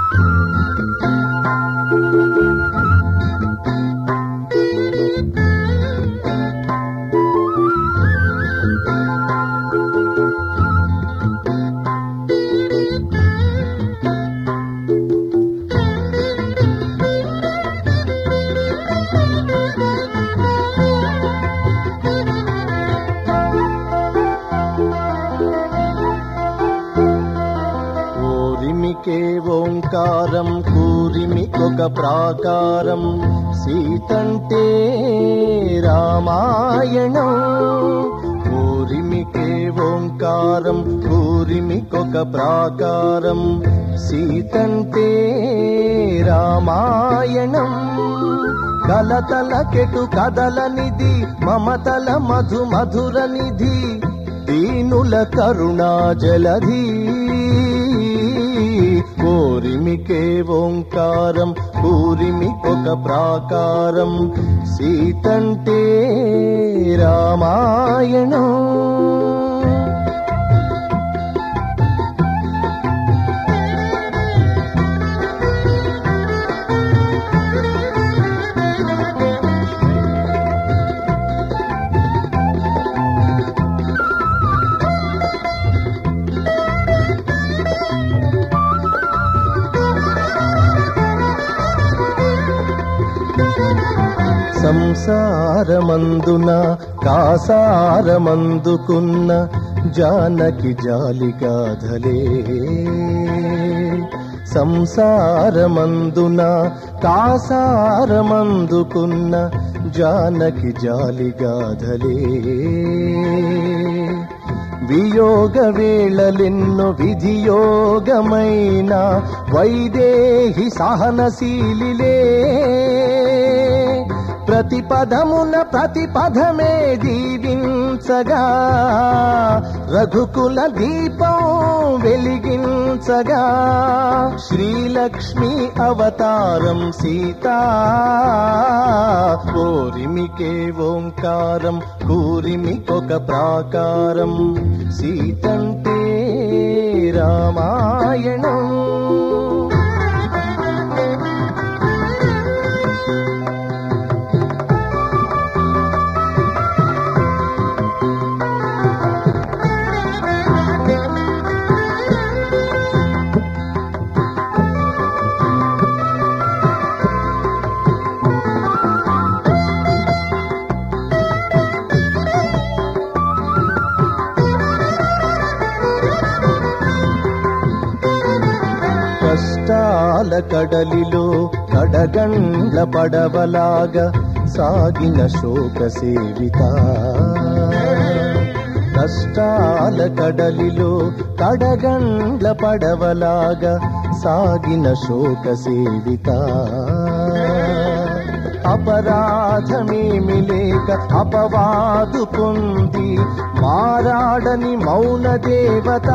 ఓరిమికే ఓంకారం కూరిమికొక ప్రాకారం సీతంటే రామాయణం ఓరిమికే ఓంకారం కూరిమికొక ప్రాకారం సీతంటే రామాయణం కలతల కెటు కదలనిది మమతల మధు మధుర నిధి దీనుల కరుణా జలధి కోరిమికే ఓంకారం కూరిమికొక ప్రాకారం సీతంటే రామాయణం సంసారమందున కాసారమందుకున్న జానకి జాలిగాధలే సంసారమందున కాసారమందుకున్న జానకి జాలిగాధలే వియోగ వేళలెన్నో విధియోగమైన వైదేహి సహనశీలిలే ప్రతిపదమున ప్రతిపదమే దీవించగా రఘుకుల దీపం వెలిగించగా శ్రీలక్ష్మి అవతారం సీతా కోరిమికే ఓంకారం కూరిమికొక ప్రాకారం సీతంటే రామాయణం కష్టాల కడలిలో కడగండ్ల పడవలాగా సాగిన శోక సేవిత కష్టాల కడలిలో కడగండ్ల పడవలాగా సాగిన శోక సేవిత అపరాధమేమి లేక అపవాదు పొంది మారాడని మౌన దేవత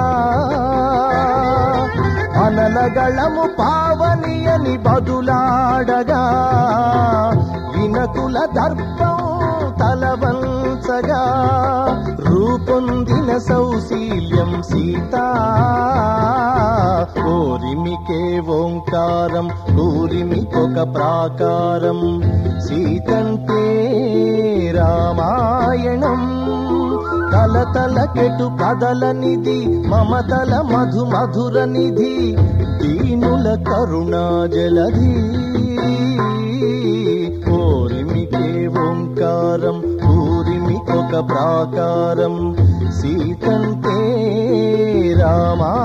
అనలగళము పావనియని బదులాడగా ఇనకుల దర్పం తలవంచగా రూపొందిన సౌశీల్యం సీతా కోరిమికే ఓంకారం కూరిమికొక ప్రాకారం సీతంటే రామాయణం తలతల కెటు కదలనిది మమతల మధు మధుర నిధి దీనుల కరుణా జలధి కోరిమికే ఓంకారం కూరిమికొక ప్రాకారం సీతంతే రామా